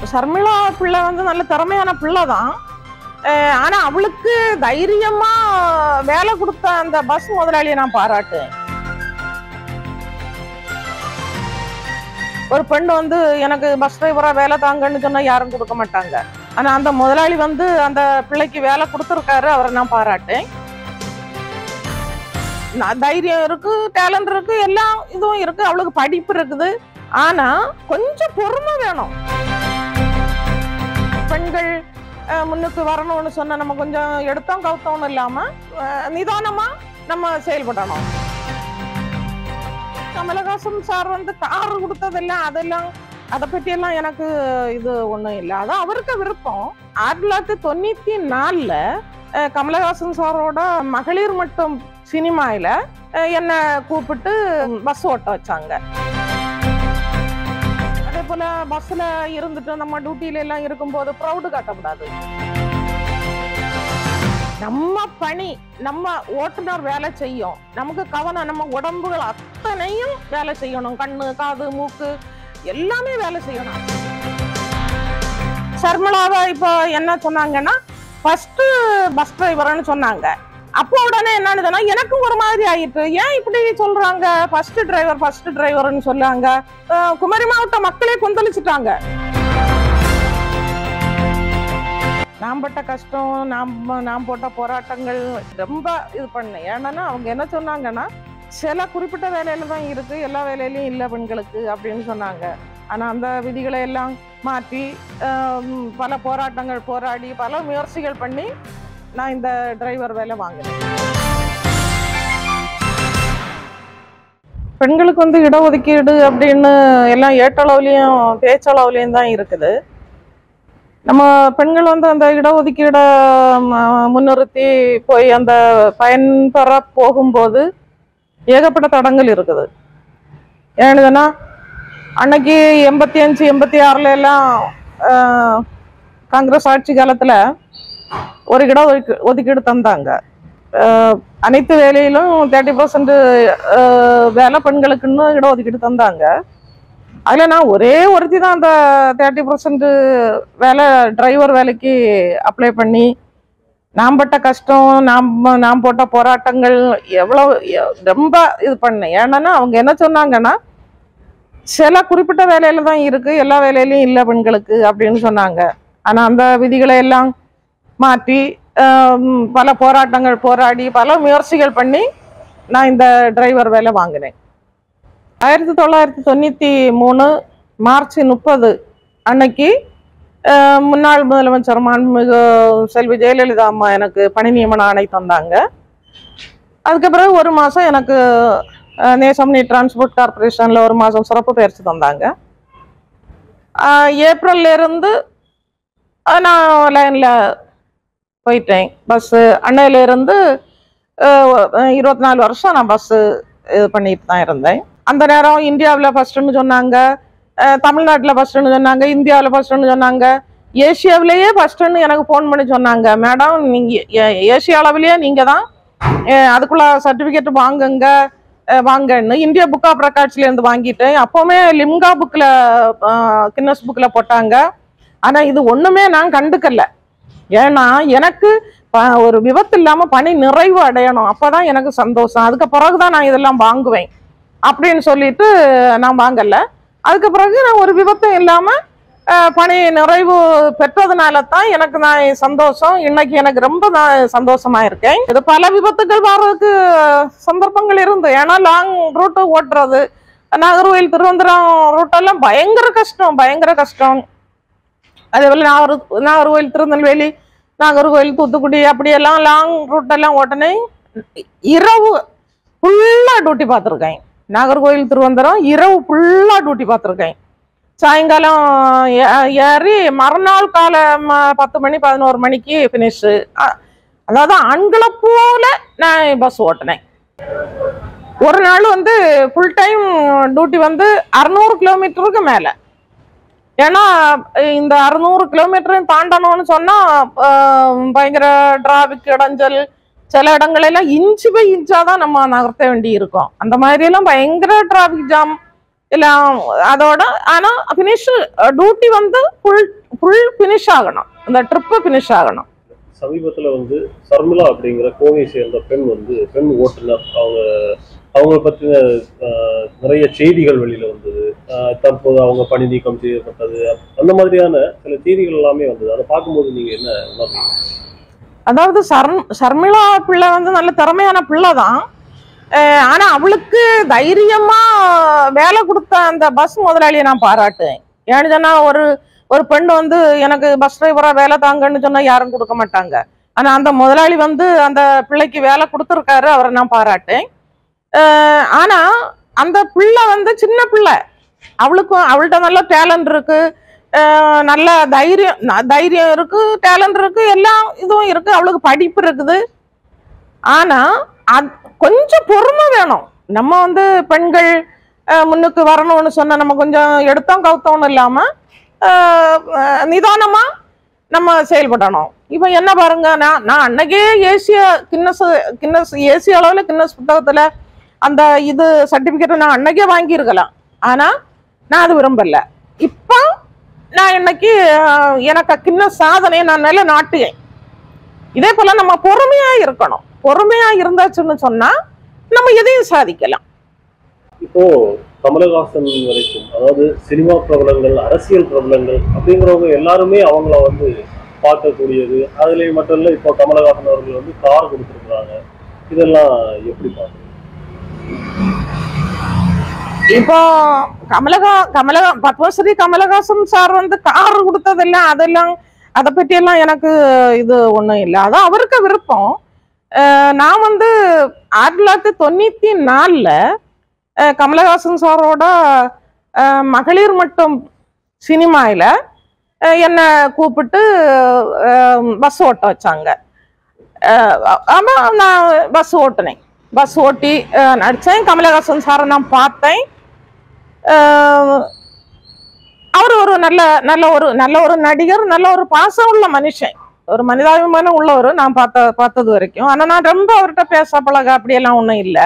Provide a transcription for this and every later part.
சர்மிளா பிள்ளை வந்து நல்ல திறமையான பிள்ளை தான் அஹ் ஆனா அவளுக்கு தைரியமா வேலை கொடுத்த அந்த பஸ் முதலாளியை நான் பாராட்டுவேன் ஒரு பெண் வந்து எனக்கு பஸ் டிரைவரா வேலை தாங்கன்னு சொன்னா யாரும் கொடுக்க மாட்டாங்க ஆனா அந்த முதலாளி வந்து அந்த பிள்ளைக்கு வேலை கொடுத்துருக்காரு அவரை நான் பாராட்டேன் நான் தைரியம் இருக்கு டேலண்ட் இருக்கு எல்லாம் இதுவும் இருக்கு அவளுக்கு படிப்பு இருக்குது ஆனா கொஞ்சம் பொறுமை வேணும் பெண்கள் அஹ், முன்னுக்கு வரணும்னு சொன்னா நம்ம கொஞ்சம் எடுத்தோம் கவுத்தோம்னு இல்லாம அஹ், நிதானமா நம்ம செயல்படணும் கமலஹாசன் சார் வந்து கார் கொடுத்ததெல்லாம் அதெல்லாம் அதை பத்தி எல்லாம் எனக்கு இது ஒண்ணும் இல்லை அதான் அவருக்கு விருப்பம் ஆயிரத்தி தொள்ளாயிரத்தி தொண்ணூத்தி நாலுல அஹ், கமலஹாசன் சாரோட மகளிர் மட்டும் சினிமாயில அஹ், என்னை கூப்பிட்டு பஸ் ஓட்ட வச்சாங்க அதே போல பஸ்ல இருந்துட்டு நம்ம டியூட்டில எல்லாம் இருக்கும்போது ப்ரௌடு காட்டக்கூடாது நம்ம பணி நம்ம ஓட்டுநர் வேலை செய்யும் நமக்கு கவனம் நம்ம உடம்புகள் அத்தனையும் வேலை செய்யணும் கண்ணு காது மூக்கு எல்லாமே வேலை செய்யணும் சர்மிளாவை இப்போ என்ன சொன்னாங்கன்னா ஃபர்ஸ்ட் பஸ் டிரைவர்னு சொன்னாங்க அப்போ உடனே என்னன்னு சொன்னா எனக்கும் ஒரு மாதிரி ஆயிட்டு ஏன் இப்படி சொல்றாங்க ஃபர்ஸ்ட் டிரைவர் ஃபர்ஸ்ட் டிரைவர்னு சொல்லாங்க அஹ் குமரி மாவட்ட மக்களே கொந்தளிச்சுட்டாங்க நான் பட்ட கஷ்டம் நாம் நான் போட்ட போராட்டங்கள் ரொம்ப இது பண்ணேன் ஏன்னா அவங்க என்ன சொன்னாங்கன்னா சில குறிப்பிட்ட வேலையில தான் இருக்கு எல்லா வேலையிலயும் இல்லை பெண்களுக்கு அப்படின்னு சொன்னாங்க ஆனா அந்த விதிகளை எல்லாம் மாற்றி ஆம், பல போராட்டங்கள் போராடி பல முயற்சிகள் பண்ணி நான் இந்த டிரைவர் வேலை வாங்கினேன் பெண்களுக்கு வந்து இடஒதுக்கீடு அப்படின்னு எல்லாம் ஏட்டளவுலையும் பேச்சளவுலையும் தான் இருக்குது நம்ம பெண்கள் வந்து அந்த இடஒதுக்கீடை ம- முன்னிறுத்தி போய் அந்த பயன்பெற போகும்போது ஏகப்பட்ட தடங்கள் இருக்குது ஏனுதுன்னா அன்னைக்கு எண்பத்தி அஞ்சு எண்பத்தி ஆறுல எல்லாம் ஆஹ், காங்கிரஸ் ஆட்சி காலத்துல ஒரு இட ஒதுக்கீ- ஒதுக்கீடு தந்தாங்க ஆஹ், அனைத்து வேலையிலும் தேர்ட்டி பர்சன்ட் வேலை பெண்களுக்குன்னு இடஒதுக்கீடு தந்தாங்க அதில் நான் ஒரே ஒருத்தி தான் அந்த தேர்ட்டி பர்சன்ட் வேலை டிரைவர் வேலைக்கு அப்ளை பண்ணி நான் பட்ட கஷ்டம் நாம் நான் போட்ட போராட்டங்கள் எவ்வளோ எ- ரொம்ப இது பண்ணேன் ஏன்னா அவங்க என்ன சொன்னாங்கன்னா சில குறிப்பிட்ட வேலையில தான் இருக்கு எல்லா வேலையிலையும் இல்லை பெண்களுக்கு அப்படின்னு சொன்னாங்க ஆனால் அந்த விதிகளை எல்லாம் மாற்றி ஆம், பல போராட்டங்கள் போராடி பல முயற்சிகள் பண்ணி நான் இந்த டிரைவர் வேலை வாங்கினேன் ஆயிரத்தி தொள்ளாயிரத்தி தொண்ணூற்றி மூணு மார்ச் முப்பது அன்னைக்கு அஹ், முன்னாள் முதலமைச்சர் மாண்புமிகு செல்வி ஜெயலலிதா அம்மா எனக்கு பணி நியமன ஆணை தந்தாங்க அதுக்கு பிறகு ஒரு மாதம் எனக்கு அஹ், நேசம்னி டிரான்ஸ்போர்ட் கார்பரேஷனில் ஒரு மாதம் சிறப்பு பயிற்சி தந்தாங்க அஹ், ஏப்ரல்ல இருந்து அஹ், நான் லைனில் போயிட்டேன் பஸ்ஸு அன்னையிலேருந்து இருபத்தி நாலு வருஷம் நான் பஸ்ஸு இது பண்ணிட்டு தான் இருந்தேன் அந்த நேரம் இந்தியாவில் ஃபர்ஸ்ட்னு சொன்னாங்க தமிழ்நாட்டில் ஃபர்ஸ்ட்னு சொன்னாங்க இந்தியாவில் ஃபர்ஸ்ட்னு சொன்னாங்க ஏசியாவிலேயே ஃபர்ஸ்ட்னு எனக்கு ஃபோன் பண்ணி சொன்னாங்க மேடம் நீங்கள் ஏசியா அளவிலேயே நீங்கள் தான் அஹ், அதுக்குள்ள சர்டிஃபிகேட் வாங்குங்க அஹ், வாங்கன்னு இந்தியா புக் ஆஃப் ரெக்கார்ட்ஸ்லேருந்து வாங்கிட்டேன் அப்போவுமே லிம்கா புக்கில் கின்னஸ் புக்கில் போட்டாங்க ஆனால் இது ஒன்றுமே நான் கண்டுக்கல ஏன்னா எனக்கு ப- ஒரு விபத்து இல்லாமல் பணி நிறைவு அடையணும் அப்பதான் எனக்கு சந்தோஷம் அதுக்கு பிறகுதான் நான் இதெல்லாம் வாங்குவேன் அப்படின்னு சொல்லிட்டு நான் வாங்கல அதுக்கு பிறகு நான் ஒரு விபத்தும் இல்லாமல் பணி நிறைவு பெற்றதுனால தான் எனக்கு நான் சந்தோஷம் இன்னைக்கு எனக்கு ரொம்ப நான் சந்தோஷமா இருக்கேன் இது பல விபத்துகள் வர்றதுக்கு சந்தர்ப்பங்கள் இருந்து ஏன்னா லாங் ரூட்டு ஓட்டுறது நாகர்கோயில் திருவனந்தபுரம் ரூட்டெல்லாம் பயங்கர கஷ்டம் பயங்கர கஷ்டம் அதே போல் நாகர் நாகர்கோயில் திருநெல்வேலி நாகர்கோயில் தூத்துக்குடி அப்படியெல்லாம் லாங் ரூட்டெல்லாம் ஓட்டினேன் இரவு ஃபுல்லாக டியூட்டி பார்த்துருக்கேன் நாகர்கோயில் திருவனந்தபுரம் இரவு ஃபுல்லாக டியூட்டி பார்த்துருக்கேன் சாயங்காலம் ஏ- ஏறி மறுநாள் காலை ம- பத்து மணி பதினோரு மணிக்கு ஃபினிஷு அதாவது ஆண்களை போல நான் பஸ் ஓட்டினேன் ஒரு நாள் வந்து ஃபுல் டைம் டியூட்டி வந்து அறநூறு கிலோமீட்டருக்கு மேலே ஏன்னா இந்த அறுநூறு கிலோமீட்டரையும் தாண்டணும்னு சொன்னா ஆஹ், பயங்கர டிராபிக் இடைஞ்சல் சில இடங்களெல்லாம் இன்ச்சு பை இன்ச்சா தான் நம்ம நகர்த்த வேண்டி இருக்கும் அந்த மாதிரி எல்லாம் பயங்கர டிராபிக் ஜாம் எல்லாம் அதோட ஆனா ஃபினிஷ் டியூட்டி வந்து ஃபுல் ஃபுல் ஃபினிஷ் ஆகணும் இந்த ட்ரிப்பு ஃபினிஷ் ஆகணும் சமீபத்துல வந்து சர்மிளா அப்படிங்கிற கோவையை சேர்ந்த பெண் வந்து பெண் ஓட்டுநர் அவங்க அவங்கள பத்தின ஆஹ், நிறைய செய்திகள் வெளியில வந்தது ஆஹ், தற்போது அவங்க பணி நீக்கம் செய்யப்பட்டது அந்த மாதிரியான சில செய்திகள் எல்லாமே வந்தது அதை பார்க்கும்போது நீங்க என்ன உணர்றீங்க அதாவது சர் சர்மிளா பிள்ளை வந்து நல்ல திறமையான பிள்ளை தான் அஹ் ஆனா அவளுக்கு தைரியமா வேலை கொடுத்த அந்த பஸ் முதலாளியை நான் பாராட்டுவேன் ஏன்னு சொன்னா ஒரு ஒரு பெண் வந்து எனக்கு பஸ் டிரைவரா வேலை தாங்கன்னு சொன்னா யாரும் கொடுக்க மாட்டாங்க ஆனா அந்த முதலாளி வந்து அந்த பிள்ளைக்கு வேலை கொடுத்துருக்காரு அவரை நான் பாராட்டேன் அஹ் ஆனா அந்த பிள்ளை வந்து சின்ன பிள்ளை அவளுக்கும் அவள்கிட்ட நல்ல டேலண்ட் இருக்கு அஹ் நல்ல தைரியம் ந- தைரியம் இருக்கு டேலண்ட் இருக்கு எல்லாம் இதுவும் இருக்கு அவளுக்கு படிப்பு இருக்குது ஆனா அது கொஞ்சம் பொறுமை வேணும் நம்ம வந்து பெண்கள் அஹ், முன்னுக்கு வரணும்னு சொன்னா நம்ம கொஞ்சம் எடுத்தோம் கவுத்தோம்னு இல்லாம அஹ், அஹ், நிதானமா நம்ம செயல்படணும் இப்போ என்ன பாருங்க நான் நான் அன்னைக்கே ஏசிய கின்னஸ் கின்னஸ் ஏசிய அளவுல கின்னஸ் புத்தகத்துல அந்த இது சர்டிபிகேட் நான் அன்னைக்கே வாங்கியிருக்கலாம் ஆனா நான் அது விரும்பல இப்போ நான் இன்னைக்கு அஹ், எனக்கு கின்ன சாதனையை நான் நில நாட்டுவேன் இதே போல நம்ம பொறுமையா இருக்கணும் பொறுமையா இருந்தாச்சுன்னு சொன்னா நம்ம எதையும் சாதிக்கலாம் இப்போ கமலஹாசன் வரைக்கும் அதாவது சினிமா பிரபலங்கள் அரசியல் பிரபலங்கள் அப்படிங்கிறவங்க எல்லாருமே அவங்கள வந்து பார்க்கக்கூடியது அதுல மட்டும் இல்ல இப்போ கமலஹாசன் அவர்கள் வந்து கார் கொடுத்துருக்குறாங்க இதெல்லாம் எப்படி பார்க்குறீங்க இப்போ கமலஹா கமலஹா பத்மஸ்ரீ கமலஹாசன் சார் வந்து கார் கொடுத்ததெல்லாம் அதெல்லாம் அதை பற்றியெல்லாம் எனக்கு இது ஒன்றும் இல்லை அதான் அவருக்கு விருப்பம் அஹ் நான் வந்து ஆயிரத்தி தொள்ளாயிரத்தி தொண்ணூற்றி நாலில் கமலஹாசன் சாரோட அஹ், மகளிர் மட்டும் சினிமாவில் என்னை கூப்பிட்டு பஸ் ஓட்ட வச்சாங்க ஆமாம் நான் பஸ் ஓட்டினேன் பஸ் ஓட்டி அஹ், நடிச்சேன் கமலஹாசன் சாரை நான் பார்த்தேன் அஹ், அவர் ஒரு நல்ல நல்ல ஒரு நல்ல ஒரு நடிகர் நல்ல ஒரு பாசம் உள்ள மனுஷன் ஒரு மனிதாபிமானம் உள்ளவர் நான் பார்த்த பார்த்தது வரைக்கும் ஆனால் நான் ரொம்ப அவர்கிட்ட பேச பழக அப்படியெல்லாம் ஒன்றும் இல்லை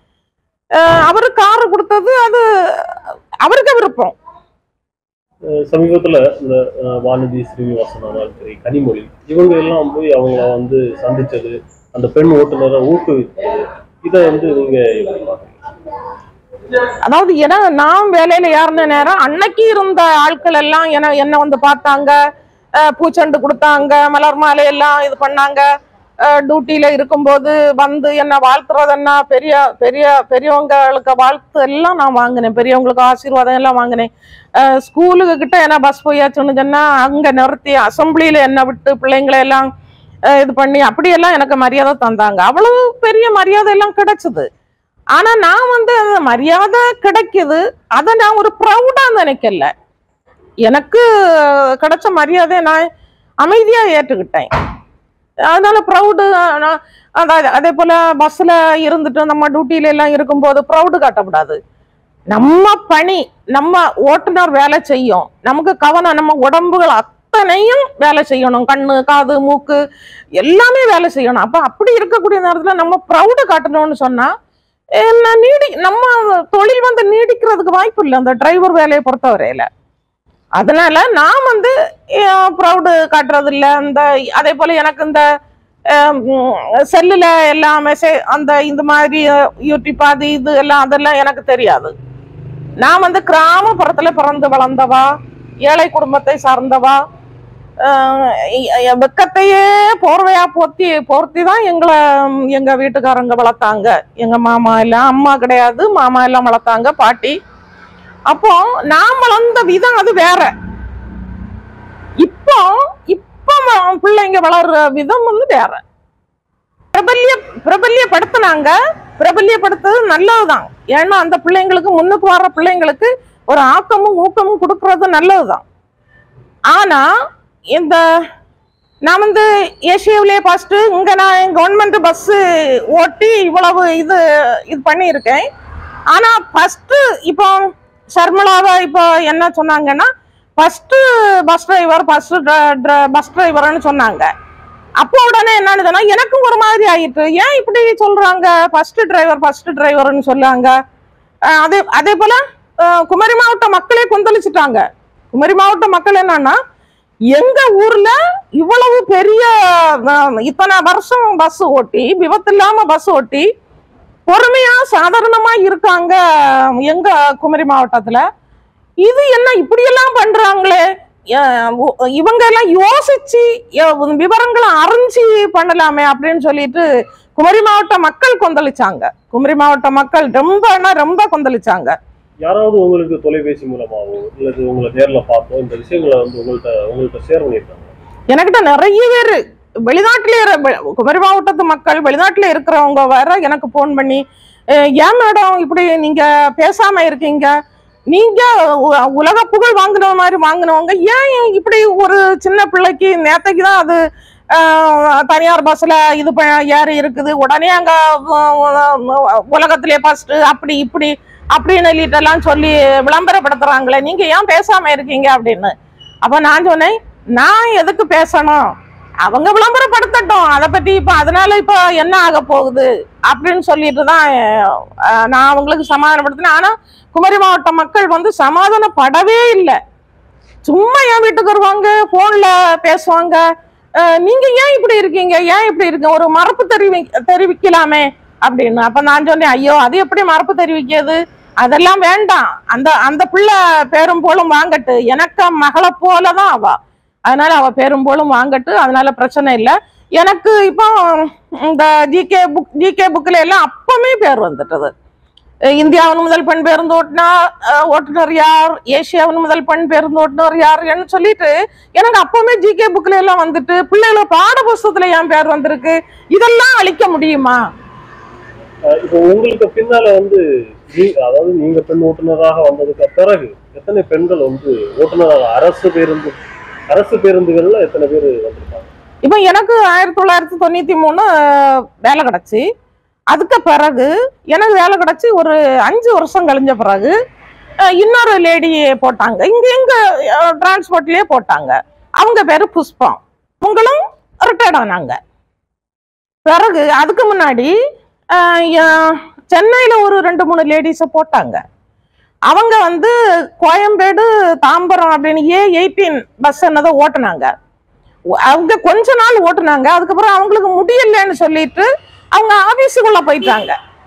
அவரு காரு கொடுத்தது அது அவருக்கு விருப்பம் அஹ் சமீபத்துல இந்த அஹ், வானதி ஸ்ரீனிவாசன் ஆனாலும் சரி கனிமொழி இவங்க எல்லாம் போய் அவங்கள வந்து சந்திச்சது அந்த பெண் ஓட்டுநரை ஊக்குவித்தது இதை வந்து நீங்க எப்படி பார்க்குறீங்க அதாவது ஏன்னா நான் வேலையில ஏறின நேரம் அன்னைக்கு இருந்த ஆட்கள் எல்லாம் என்ன என்ன வந்து பார்த்தாங்க அஹ் பூச்செண்டு கொடுத்தாங்க மலர் மாலை எல்லாம் இது பண்ணாங்க டியூட்டியில இருக்கும்போது வந்து என்ன வாழ்த்துறது என்ன பெரிய பெரிய பெரியவங்களுக்கு வாழ்த்து எல்லாம் நான் வாங்கினேன் பெரியவங்களுக்கு ஆசீர்வாதம் எல்லாம் வாங்கினேன் அஹ் ஸ்கூலுக்கு கிட்ட என்ன பஸ் போயாச்சுன்னு சொன்னா அங்க நிறுத்தி அசம்பிளியில என்ன விட்டு பிள்ளைங்களை எல்லாம் அஹ் இது பண்ணி அப்படியெல்லாம் எனக்கு மரியாதை தந்தாங்க அவ்வளவு பெரிய மரியாதை எல்லாம் கிடைச்சது ஆனா நான் வந்து அந்த மரியாதை கிடைக்குது அதை நான் ஒரு ப்ரௌடா நினைக்கல எனக்கு கிடைச்ச மரியாதையை நான் அமைதியா ஏற்றுக்கிட்டேன் அதனால ப்ரௌடு அதாவது அதே போல பஸ்ல இருந்துட்டு நம்ம டியூட்டியில எல்லாம் இருக்கும்போது ப்ரௌடு காட்டக்கூடாது நம்ம பணி நம்ம ஓட்டுநர் வேலை செய்யும் நமக்கு கவனம் நம்ம உடம்புகள் அத்தனையும் வேலை செய்யணும் கண்ணு காது மூக்கு எல்லாமே வேலை செய்யணும் அப்ப அப்படி இருக்கக்கூடிய நேரத்துல நம்ம ப்ரௌடு காட்டணும்னு சொன்னா என்ன நீடி நம்ம தொழில் வந்து நீடிக்கிறதுக்கு வாய்ப்பு இல்லை அந்த டிரைவர் வேலையை பொறுத்தவரையில அதனால நான் வந்து ப்ரௌடு காட்டுறது இல்ல இந்த அதே போல எனக்கு இந்த செல்லுல எல்லாம் மெசேஜ் அந்த இந்த மாதிரி அஹ், யூடியூப் அது இது எல்லாம் அதெல்லாம் எனக்கு தெரியாது நான் வந்து கிராமப்புறத்துல பிறந்து வளர்ந்தவா ஏழை குடும்பத்தை சார்ந்தவா அஹ், எ- எ- வெக்கத்தையே போர்வையா போத்தி போர்த்தி தான் எங்களை ம், எங்க வீட்டுக்காரங்க வளர்த்தாங்க எங்க மாமா எல்லாம் அம்மா கிடையாது மாமா எல்லாம் வளர்த்தாங்க பாட்டி அப்போ நான் வளர்ந்த விதம் அது வேற இப்போ இப்போ ம- பிள்ளைங்க வளர்ற விதம் வந்து வேற பிரபல்ய பிரபல்யப்படுத்தினாங்க பிரபல்யப்படுத்துறது நல்லதுதான் ஏன்னா அந்த பிள்ளைங்களுக்கு முன்னுக்கு வர்ற பிள்ளைங்களுக்கு ஒரு ஆக்கமும் ஊக்கமும் கொடுக்கறது நல்லதுதான் ஆனா இந்த நான் வந்து ஏசியாவிலேயே ஃபர்ஸ்ட் இங்க நான் கவர்மெண்ட் பஸ் ஓட்டி இவ்வளவு இது இது பண்ணியிருக்கேன் ஆனா ஃபர்ஸ்ட் இப்போ ஷர்மிளாவை இப்போ என்ன சொன்னாங்கன்னா first bus driver first bus டிரைவர்னு சொன்னாங்க அப்போ உடனே என்னன்னு சொன்னா எனக்கும் ஒரு மாதிரி ஆயிட்டு ஏன் இப்படி சொல்றாங்க ஃபர்ஸ்ட் டிரைவர் ஃபர்ஸ்ட் டிரைவர்னு சொல்லாங்க அஹ் அதே அதே போல அஹ் குமரி மாவட்ட மக்களே கொந்தளிச்சுட்டாங்க குமரி மாவட்ட மக்கள் என்னன்னா எங்க ஊர்ல இவ்வளவு பெரிய அஹ், இத்தனை வருஷம் பஸ் ஓட்டி விபத்து இல்லாம பஸ் ஓட்டி பொறுமையா சாதாரணமா இருக்காங்க எங்க குமரி மாவட்டத்துல இது என்ன இப்படியெல்லாம் பண்றாங்களே அஹ் உ- இவங்க எல்லாம் யோசிச்சு அஹ் விவரங்களை அறிஞ்சு பண்ணலாமே அப்படின்னு சொல்லிட்டு குமரி மாவட்ட மக்கள் கொந்தளிச்சாங்க குமரி மாவட்ட மக்கள் ரொம்பனா ரொம்ப கொந்தளிச்சாங்க யாராவது உங்களுக்கு தொலைபேசி மூலமாவோ இல்லது உங்களை நேர்ல பார்த்தோ இந்த விஷயங்களை வந்து உங்கள்ட்ட உங்கள்ட்ட ஷேர் பண்ணியிருக்காங்க எனக்கிட்ட நிறைய பேர் வெளிநாட்டிலே இரு- வெ- குமரி மாவட்டத்து மக்கள் வெளிநாட்டில இருக்கிறவங்க வேற எனக்கு ஃபோன் பண்ணி "அஹ், ஏன் மேடம் இப்படி நீங்க பேசாம இருக்கீங்க நீங்க உ- உலக புகழ் வாங்கின மாதிரி வாங்கினவங்க ஏன் இப்படி ஒரு சின்ன பிள்ளைக்கு நேத்தைக்கு தான் அது அஹ், தனியார் பஸ்ல இது ப- ஏறி இருக்குது உடனே அங்க உ- உ- உலகத்திலே ஃபர்ஸ்ட் அப்படி இப்படி அப்படின்னு சொல்லிட்டெல்லாம் சொல்லி விளம்பரப்படுத்துறாங்களே நீங்க ஏன் பேசாம இருக்கீங்க அப்படின்னு அப்ப நான் சொன்னேன் நான் எதுக்கு பேசணும் அவங்க விளம்பரப்படுத்தட்டும் அதை பத்தி இப்ப அதனால இப்ப என்ன ஆக போகுது அப்படின்னு சொல்லிட்டு தான் அஹ், நான் அவங்களுக்கு சமாதானப்படுத்தினேன் ஆனா குமரி மாவட்ட மக்கள் வந்து சமாதானப்படவே இல்லை சும்மா என் வீட்டுக்கு வருவாங்க போன்ல பேசுவாங்க அஹ், நீங்க ஏன் இப்படி இருக்கீங்க ஏன் இப்படி இருக்கீங்க ஒரு மறுப்பு தெரிவி தெரிவிக்கலாமே அப்படின்னு அப்ப நான் சொன்னேன் ஐயோ அது எப்படி மறுப்பு தெரிவிக்கிறது அதெல்லாம் வேண்டாம் அந்த அந்த பிள்ளை பேரும் போலும் வாங்கட்டு எனக்கு மகளை போலதான் அவ அதனால அவ பேரும் போலும் வாங்கட்டு அதனால பிரச்சனை இல்லை எனக்கு இப்போ இந்த ஜிகே புக் ஜிகே புக்கில் எல்லாம் அப்பமே பேர் வந்துட்டது அஹ் இந்தியாவின் முதல் பெண் பேருந்து ஓட்டுனா அஹ், ஓட்டுநர் யார் ஏசியாவின் முதல் பெண் பேருந்து ஓட்டுநர் யாருன்னு சொல்லிட்டு எனக்கு அப்பவுமே ஜிகே புக்ல எல்லாம் வந்துட்டு பிள்ளைகள பாட புஸ்தகத்துல என் பேர் வந்திருக்கு இதெல்லாம் அழிக்க முடியுமா அஹ் இப்போ உங்களுக்கு பின்னால வந்து நீ- அதாவது நீங்க பெண் ஓட்டுநராக வந்ததுக்கு பிறகு எத்தனை பெண்கள் வந்து ஓட்டுநராக அரசு பேருந்து அரசு பேருந்துகள்ல எத்தனை பேர் வந்திருக்காங்க இப்போ எனக்கு ஆயிரத்தி தொள்ளாயிரத்தி தொண்ணூத்தி மூணு அஹ், வேலை கிடைச்சி அதுக்கு பிறகு எனக்கு வேலை கிடைச்சி ஒரு அஞ்சு வருஷம் கழிஞ்ச பிறகு அஹ், இன்னொரு லேடி போட்டாங்க இங்க எங்க டிரான்ஸ்போர்ட்லயே போட்டாங்க அவங்க பேரு புஷ்பம் அவங்களும் ரிட்டையர்ட் ஆனாங்க பிறகு அதுக்கு முன்னாடி அஹ், எ- சென்னையில ஒரு ரெண்டு மூணு லேடிஸை போட்டாங்க அவங்க வந்து கோயம்பேடு தாம்பரம் அப்படின்னு ஏ எயிட்டீன் பஸ் என்னதை ஓட்டுனாங்க அவங்க கொஞ்ச நாள் ஓட்டுனாங்க அதுக்கப்புறம் அவங்களுக்கு முடியலன்னு சொல்லிட்டு அவங்க ஆபீஸுக்குள்ள போயிட்டாங்க